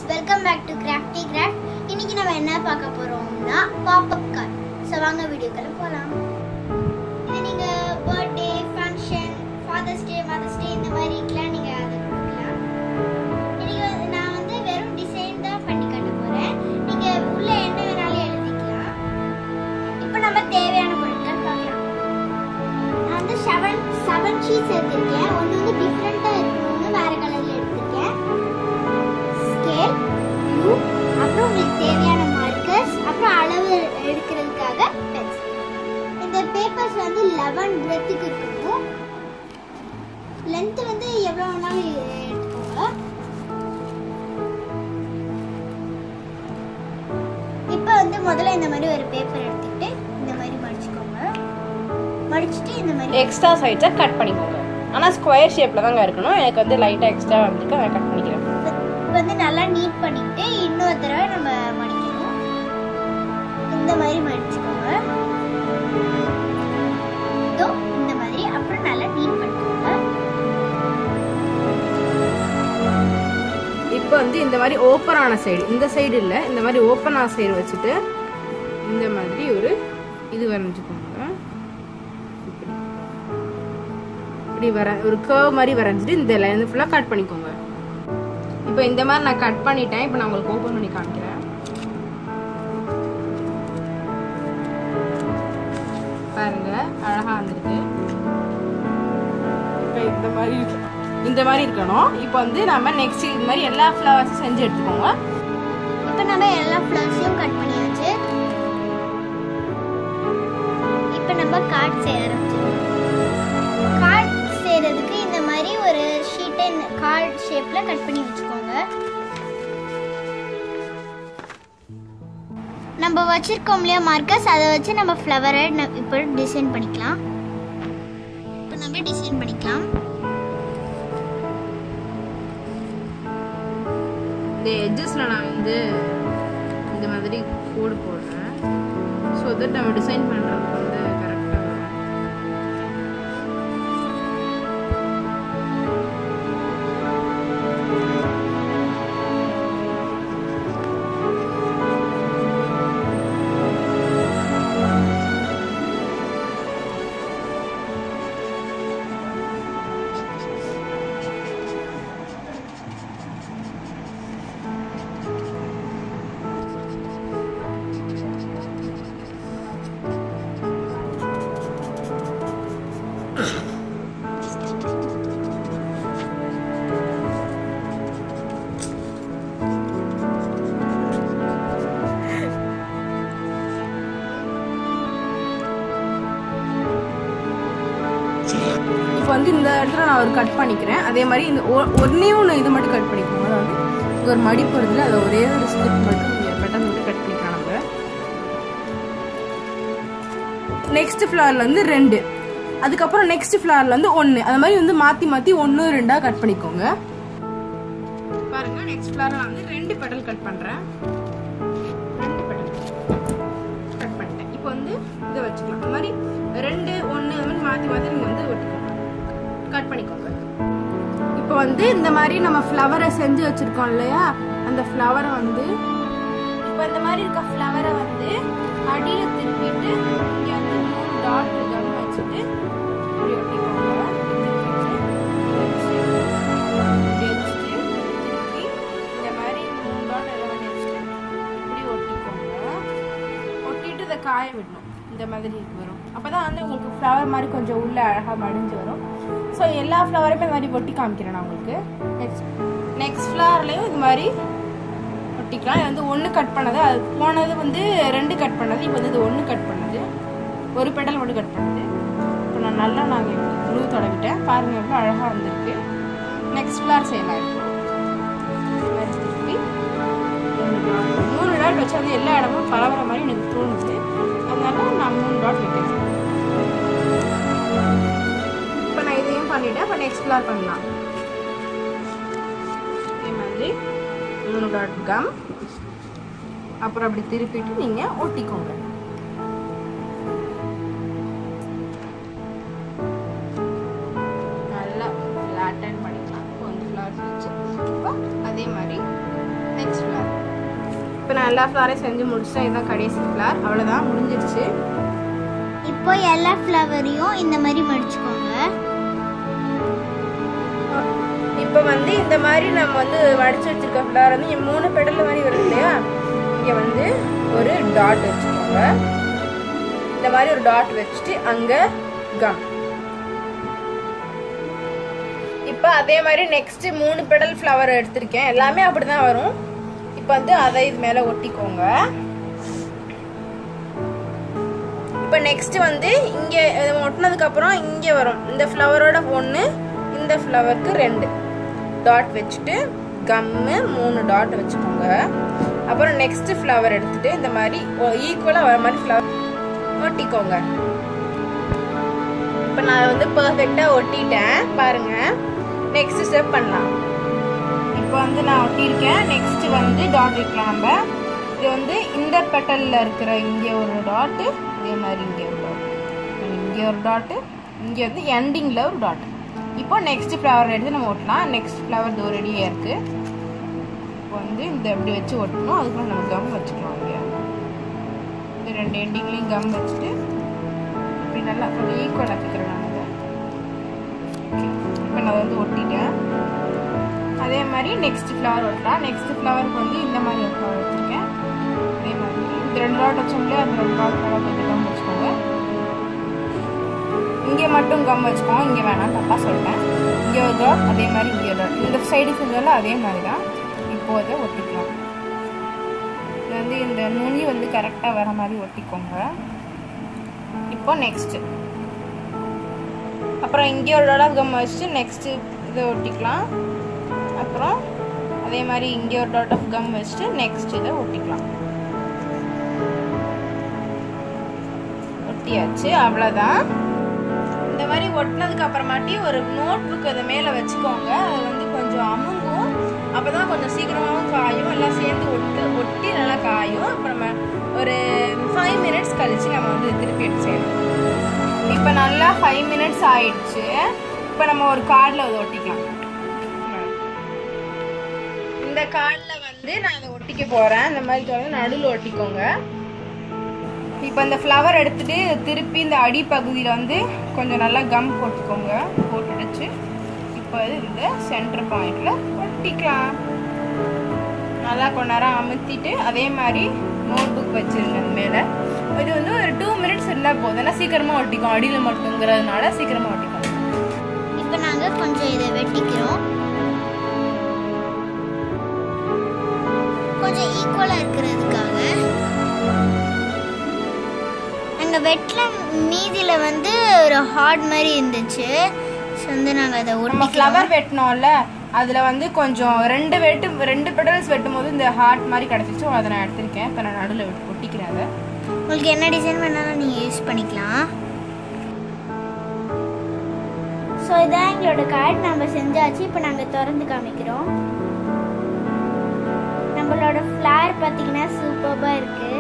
welcome back to Crafty Craft இன்னைக்கு நம்ம என்ன பார்க்க போறோம்னா பாப்அப் கார் ஸோ வாங்க வீடியோக்குள்ள போகலாம் இது நீங்க birthday function father's day mother's day இந்த மாதிரிக்கெலாம் நீங்க அதை கொடுக்கலாம் இன்னைக்கு வந்து நான் வந்து வெறும் டிசைன் தான் பண்ணி காட்ட போறேன் நீங்க உள்ள என்ன வேணாலும் எழுதிக்கலாம் இப்போ நம்ம தேவையான பொருட்கள் பார்க்கலாம் நான் வந்து செவன் செவன் ஷீட்ஸ் எடுத்திருக்கேன் ஒன்று வந்து டிஃப்ரெண்ட்டாக இருக்கணும்னு வேற கலரில் எடுத்திருக்கேன் ஸ்கேல் ப்ளூ அப்புறம் உங்களுக்கு தேவையான மார்க்கர்ஸ் அப்புறம் அளவு எடுக்கிறதுக்காக பென்சில் இந்த பேப்பர்ஸ் வந்து லெவன் பிரெத்துக்கு இருக்கணும் லென்த் வந்து எவ்வளோ வேணாலும் எடுத்துக்கோங்க இப்போ வந்து முதல்ல இந்த மாதிரி ஒரு பேப்பர் எடுத்துக்கிட்டு இந்த மாதிரி மடிச்சுக்கோங்க மடிச்சுட்டு இந்த மாதிரி எக்ஸ்ட்ரா சைட்ஸை கட் பண்ணிக்கோங்க ஆனால் ஸ்கொயர் ஷேப்பில் தாங்க இருக்கணும் எனக்கு வந்து லைட்டாக எக்ஸ்ட்ரா வந்துருக்கு நான் கட் பண்ணிக்கிறேன் இப்போ வந்து நல்லா நீட் பண்ணிட்டு இன்னொரு தடவை நம்ம மடிக்கணும் இந்த மாதிரி மடிச்சுக்கோங்க இதோ இந்த மாதிரி அப்புறம் நல்லா நீட் பண்ணிக்கோங்க இப்போ வந்து இந்த மாதிரி ஓப்பன் ஆன சைடு இந்த சைடு இல்லை இந்த மாதிரி ஓப்பன் ஆன சைடு வச்சுட்டு இந்த மாதிரி ஒரு இது வரைஞ்சிக்கோங்க இப்படி இப்படி வர ஒரு கர்வ் மாதிரி வரைஞ்சிட்டு இந்த லைன் ஃபுல்லாக கட் பண்ணிக்கோங்க இப்போ இந்த மாதிரி நான் கட் பண்ணிட்டேன் இப்போ நான் உங்களுக்கு ஓப்பன் பண்ணி காமிக்கிறேன் பாருங்க அழகா வந்திருக்கு இப்போ இந்த மாதிரி இருக்கு இந்த மாதிரி இருக்கணும் இப்போ வந்து நம்ம நெக்ஸ்ட் இது மாதிரி எல்லா ஃப்ளவர்ஸும் செஞ்சு எடுத்துக்கோங்க இப்போ நம்ம எல்லா ஃப்ளவர்ஸையும் கட் பண்ணியாச்சு இப்போ நம்ம கார்ட் செய்ய ஆரம்பிச்சிடலாம் கார்ட் செய்யறதுக்கு இந்த மாதிரி ஒரு ஷீட்டை கார்ட் ஷேப்ல கட் பண்ணி வச்சுக்கோங்க நம்ம வச்சிருக்கோம் இல்லையா மார்க்கர்ஸ் அதை வச்சு நம்ம ஃப்ளவரை இப்போ டிசைன் பண்ணிக்கலாம் இப்போ நம்ம டிசைன் பண்ணிக்கலாம் இந்த எட்ஜஸில் நான் வந்து இந்த மாதிரி கோடு போடுறேன் ஸோ தட் நம்ம டிசைன் பண்ணுறதுக்கு வந்து கரெக்டாக வரும் இப்போ வந்து இந்த இடத்துல நான் ஒரு கட் பண்ணிக்கிறேன் அதே மாதிரி இந்த ஒ- ஒண்ணே ஒன்று இது மட்டும் கட் பண்ணிக்கோங்க அதாவது இங்க ஒரு மடிப்பு இருக்குல்ல அதை ஒரே ஒரு ஸ்லிப் மட்டும் பட்டன் மட்டும் கட் பண்ணிக்கலாம் நம்ம நெக்ஸ்ட் ஃப்ளவரில் வந்து ரெண்டு அதுக்கப்புறம் நெக்ஸ்ட் ஃப்ளவரில் வந்து ஒன்று அது மாதிரி வந்து மாற்றி மாற்றி ஒன்று ரெண்டாக கட் பண்ணிக்கோங்க பாருங்க நெக்ஸ்ட் ஃப்ளவரில் நான் வந்து ரெண்டு பெட்டல் கட் பண்ணுறேன் ரெண்டு பெட்டல் கட் பண்ணிட்டேன் இப்போ வந்து இதை வச்சுக்கலாம் அந்த மாதிரி ரெண்டு ஒன்று அந்த மாதிரி மாற்றி மாற்றி நீங்கள் வந்து ஒட்டிக்கோங்க கட் பண்ணிக்கோங்க இப்போ வந்து இந்த மாதிரி நம்ம ஃப்ளவரை செஞ்சு வச்சுருக்கோம் இல்லையா அந்த ஃப்ளவரை வந்து இப்போ இந்த மாதிரி இருக்க ஃப்ளவரை வந்து அடியில் திருப்பிட்டு இங்கே வந்து மூணு டாட் கம் வச்சுட்டு இப்படி ஒட்டிக்கோங்க திருப்பிட்டு வச்சு இப்படி வச்சுட்டு திருப்பி இந்த மாதிரி மூணு டாட் எல்லாம் வச்சுட்டு இப்படி ஒட்டிக்கோங்க ஒட்டிட்டு இதை காய விடணும் இந்த மாதிரி வரும் அப்பதான் வந்து உங்களுக்கு ஃப்ளவர் மாதிரி கொஞ்சம் உள்ள அழகாக மடிஞ்சு வரும் ஸோ எல்லா ஃப்ளவருமே இந்த மாதிரி ஒட்டி காமிக்கிறேன் நான் உங்களுக்கு நெக்ஸ்ட் நெக்ஸ்ட் ஃப்ளவர்லேயும் இது மாதிரி ஒட்டிக்கலாம் இது வந்து ஒன்று கட் பண்ணது அது போனது வந்து ரெண்டு கட் பண்ணது இப்போ வந்து இது ஒன்று கட் பண்ணது ஒரு பெடல் மட்டும் கட் பண்ணது இப்போ நான் நல்லா நாங்கள் ப்ளூ தொடவிட்டேன் பாருங்கள் எவ்வளோ அழகாக வந்திருக்கு நெக்ஸ்ட் ஃப்ளவர் செய்யலாம் இப்போ திருப்பி மூணு டாட் வச்சு வந்து எல்லா இடமும் பரவற மாதிரி எனக்கு தோணுச்சு அதனால நான் மூணு டாட் வைக்கிறேன் இப்போ நான் இதையும் பண்ணிட்டேன் இப்போ நெக்ஸ்ட் ஃப்ளார் பண்ணலாம் இதே மாதிரி மூணு டாட் கம் அப்புறம் அப்படி திருப்பிட்டு நீங்கள் ஒட்டிக்கோங்க நல்லா ஃப்ளாட்டன் பண்ணிக்கலாம் இப்போ வந்து ஃப்ளவர்ஸ் வச்சு இப்போ அதே மாதிரி நெக்ஸ்ட் இப்போ நான் எல்லா ஃப்ளாரையும் செஞ்சு முடிச்சிட்டேன் இதுதான் கடைசி ஃப்ளார் அவ்வளோதான் முடிஞ்சிருச்சு இப்போ எல்லா ஃப்ளவரையும் இந்த மாதிரி மடிச்சுக்கோங்க இப்போ வந்து இந்த மாதிரி நம்ம வந்து வடிச்சு வச்சிருக்க ஃப்ளவர் வந்து இங்க மூணு பெடல் மாதிரி வருது இல்லையா இங்கே வந்து ஒரு டாட் வச்சுக்கோங்க இந்த மாதிரி ஒரு டாட் வச்சுட்டு அங்கே கம் இப்போ அதே மாதிரி நெக்ஸ்ட் மூணு பெடல் ஃப்ளவர் எடுத்திருக்கேன் எல்லாமே அப்படிதான் வரும் இப்போ வந்து அதை இது மேலே ஒட்டிக்கோங்க இப்போ நெக்ஸ்ட் வந்து இங்கே ஒட்டினதுக்கு அப்புறம் இங்கே வரும் இந்த ஃப்ளவரோட ஒன்று இந்த ஃப்ளவருக்கு ரெண்டு டாட் வச்சுட்டு கம்மு மூணு டாட் வச்சுக்கோங்க அப்புறம் நெக்ஸ்ட் ஃப்ளவர் எடுத்துட்டு இந்த மாதிரி ஈக்குவலாக வர மாதிரி ஃப்ளவர் ஒட்டிக்கோங்க இப்போ நான் வந்து பர்ஃபெக்டாக ஒட்டிட்டேன் பாருங்க நெக்ஸ்ட் ஸ்டெப் பண்ணலாம் இப்போ வந்து நான் ஒட்டியிருக்கேன் நெக்ஸ்ட் வந்து டாட் வைக்கலாம் நம்ம இது வந்து இந்த பெட்டலில் இருக்கிற இங்கே ஒரு டாட்டு இதே மாதிரி இங்கே ஒரு டாட் இங்கே ஒரு டாட்டு இங்கே வந்து எண்டிங்கில் ஒரு டாட் இப்போ நெக்ஸ்ட் ஃப்ளவர் எடுத்து நம்ம ஒட்டலாம் நெக்ஸ்ட் ஃப்ளவர் தோ ரெடியாக இருக்குது இப்போ வந்து இந்த இப்படி வச்சு ஒட்டணும் அதுக்குள்ள நம்ம கம் வச்சுக்கலாம் இங்கே இந்த ரெண்டு எண்டிங்லேயும் கம் வச்சுட்டு இப்படி நல்லா கொஞ்சம் ஈக்குவல் ஆக்கிக்கிறேன் நான் இதை ஓகே இப்போ நான் வந்து ஒட்டிட்டேன் அதே மாதிரி நெக்ஸ்ட் ஃப்ளவர் ஒட்டலாம் நெக்ஸ்ட் ஃப்ளவருக்கு வந்து இந்த மாதிரி ஒரு ஃப்ளவர் வச்சுருக்கேன் அதே மாதிரி இந்த ரெண்டு டாட் வச்சோம்லையே அந்த ரெண்டு டாட் மேலே கொஞ்சம் கம் வச்சுக்கோங்க இங்கே மட்டும் கம் வச்சுக்கோங்க இங்கே வேணாம் தப்பாக சொல்லிட்டேன் இங்கே ஒரு டாட் அதே மாதிரி இங்கே ஒரு டாட் இந்த சைடு செஞ்சோம்ல அதே மாதிரி தான் இப்போ இதை ஒட்டிக்கலாம் இது வந்து இந்த நுனி வந்து கரெக்டாக வர மாதிரி ஒட்டிக்கோங்க இப்போ நெக்ஸ்ட்டு அப்புறம் இங்கே ஒரு டாட் கம் வச்சுட்டு நெக்ஸ்ட்டு இதை ஒட்டிக்கலாம் அப்புறம் அதே மாதிரி இங்கே ஒரு டாட் ஆஃப் கம் வச்சுட்டு நெக்ஸ்ட் இதை ஒட்டிக்கலாம் ஒட்டியாச்சு அவ்வளோதான் இந்த மாதிரி ஒட்டினதுக்கு அப்புறமாட்டி ஒரு நோட் புக் அதை மேலே வச்சுக்கோங்க அது வந்து கொஞ்சம் அமுங்கும் அப்போ தான் கொஞ்சம் சீக்கிரமாகவும் காயும் எல்லாம் சேர்ந்து ஒட்டு ஒட்டி நல்லா காயும் அப்புறம் நம்ம ஒரு ஃபைவ் மினிட்ஸ் கழிச்சு நம்ம வந்து திருப்பி எடுத்து செய்யணும் இப்போ நல்லா ஃபைவ் மினிட்ஸ் ஆயிடுச்சு இப்போ நம்ம ஒரு கார்டில் அதை ஒட்டிக்கலாம் இந்த கார்டில் வந்து நான் இதை ஒட்டிக்க போகிறேன் இந்த மாதிரி கார்டில் நடுவில் ஒட்டிக்கோங்க இப்போ இந்த ஃப்ளவர் எடுத்துட்டு திருப்பி இந்த அடிப்பகுதியில் வந்து கொஞ்சம் நல்லா கம் போட்டுக்கோங்க போட்டுடுச்சு இப்போ இது இந்த சென்டர் பாயிண்ட்ல ஒட்டிக்கலாம் நல்லா கொஞ்ச நேரம் அமுத்திட்டு அதே மாதிரி நோட் புக் வச்சிருங்க அது மேலே இது வந்து ஒரு டூ மினிட்ஸ் இருந்தால் போதும் ஏன்னா சீக்கிரமாக ஒட்டிக்கும் அடியில் மட்டுங்கிறதுனால சீக்கிரமாக ஒட்டிக்கும் இப்போ நாங்கள் கொஞ்சம் இதை வெட்டிக்கிறோம் கொஞ்சம் ஈக்குவலாக இருக்கிறதுக்காக நாங்கள் வெட்டில மீதியில் வந்து ஒரு ஹார்ட் மாதிரி இருந்துச்சு ஸோ வந்து நாங்கள் அதை நம்ம ஒட்டிக்கலாம் ஃப்ளவர் வெட்டினோம்ல அதில் வந்து கொஞ்சம் ரெண்டு வெட்டு ரெண்டு பெடல்ஸ் வெட்டும் போது இந்த ஹார்ட் மாதிரி கிடச்சிச்சு அதை நான் எடுத்திருக்கேன் இப்போ நான் நடுவில் விட்டு ஒட்டிக்கிறேன் அதை உங்களுக்கு என்ன டிசைன் வேணாலும் நீங்கள் யூஸ் பண்ணிக்கலாம் ஸோ இதான் எங்களோட கார்டு நம்ம செஞ்சாச்சு இப்போ நாங்கள் திறந்து காமிக்கிறோம் நம்மளோட ஃப்ளார் பார்த்தீங்கன்னா சூப்பராக இருக்கு